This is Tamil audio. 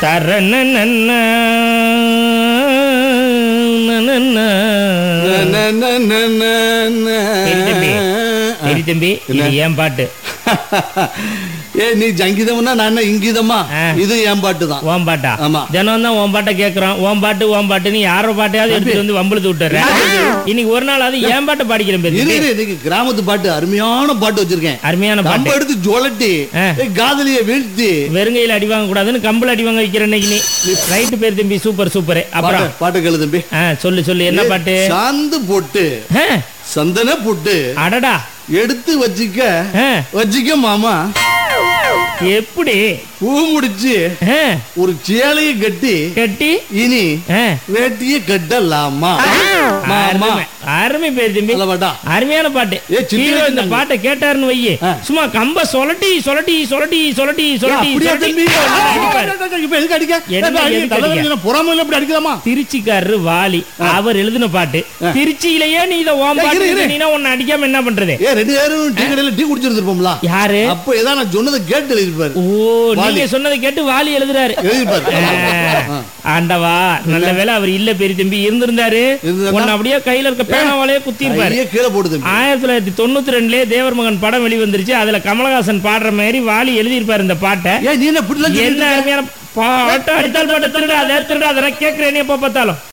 தரண சரி தம்பி இது ஏன் பாட்டு ஏ நீ ஜங்கிதம்னா நான் என்ன இங்கிதமா ஆ. இது என் பாட்டு தான் ஓம் பாட்டா ஆமா. தினம் தான் ஓம் பாட்டை கேட்கறோம் ஓம் பாட்டு ஓம் பாட்டு நீ யாரோ பாட்டையாவது எடுத்துட்டு வந்து வம்பளுத்து விட்டுற இன்னைக்கு ஒரு நாள் அது ஏன் பாட்டை பாடிக்கிறேன் பேரு இரு இரு, இன்னைக்கு கிராமத்து பாட்டு அருமையான பாட்டு வச்சிருக்கேன் அருமையான பாட்டு கம்ப எடுத்து ஜொலட்டி ஆ. ஏ, காதலிய வீழ்த்தி வெறுங்கையில் அடி வாங்க கூடாதுன்னு கம்பல் அடி வாங்க வைக்கிற இன்னைக்கு நீ ரைட்டு பேர் தம்பி சூப்பர் சூப்பர் அப்புறம் பாட்டு பாட்டு கேளு தம்பி ஆ, சொல்லு சொல்லு என்ன பாட்டு சாந்து போட்டு ஆ, சந்தன போட்டு அடடா எடுத்து வச்சுக்க ஆ, வச்சுக்க மாமா எப்படி பூ முடிச்சு ஆ, ஒரு சேலைய கட்டி கட்டி இனி ஆ, வேட்டிய கட்டலாமா மாமா அருமை, அருமை பேர் தம்பி நல்ல பாட்டா அருமையான பாட்டு ஏ, சித்தி ஹீரோ இந்த வச்சிருந்தாங்க. பாட்டை கேட்டாருன்னு வையே ஆ. சும்மா கம்ப சொலட்டி சொலட்டி சொலட்டி சொலட்டி ஏ, சொலட்டி அப்படியா சொலட்டி தம்பி அடிப்பாரு. இப்ப எதுக்கு அடிக்க என்ன இப்ப அடி- எதுக்கு தலைவலி அடிக்க? என்ன பொறாமையில இப்படி அடிக்கலாமா திருச்சிக்காரரு வாலி அவர் எழுதின பாட்டு திருச்சியிலேயே நீ இத ஓம் ஏய், பாட்டு இரு, இரு. எழுதினா உன்னை அடிக்காம என்ன பண்றது ஏ ரெண்டு பேரும் டீ கடையில டீ குடிச்சிருந்திருப்போம்ல யாரு அப்ப ஏதாவது நான் சொன்னதை கேட்டு எழுதிருப்பாரு ஓ வாலி. நீங்க சொன்னதை கேட்டு வாலி எழுதுறாரு எழுதிருப்பாரு ஆ, ஆண்டவா நல்ல வேளை அவர் இல்ல பெரிய தம்பி இருந்திருந்தாரு இருந்திருந்தா? உன்னை அப்படியே கையில இருக்க பேனாவாலே குத்தி இருப்பாரு கையே கீழே போடுது ஆயிரத்தி தொள்ளாயிரத்தி தொண்ணூத்தி ரெண்டுலயே தேவர் மகன் படம் வெளிவந்துருச்சு அதுல கமலஹாசன் பாடுற மாதிரி வாலி எழுதியிருப்பாரு இந்த பாட்டை ஏன் நீ என்ன இப்படி எல்லாம் என்ன சொல்லிட்டு இருக்க? அருமையான பாட்டு அடித்தால் பாட்டு திருடாத திருடாத நான் கேட்கிறேன் எப்ப பார்த்தாலும்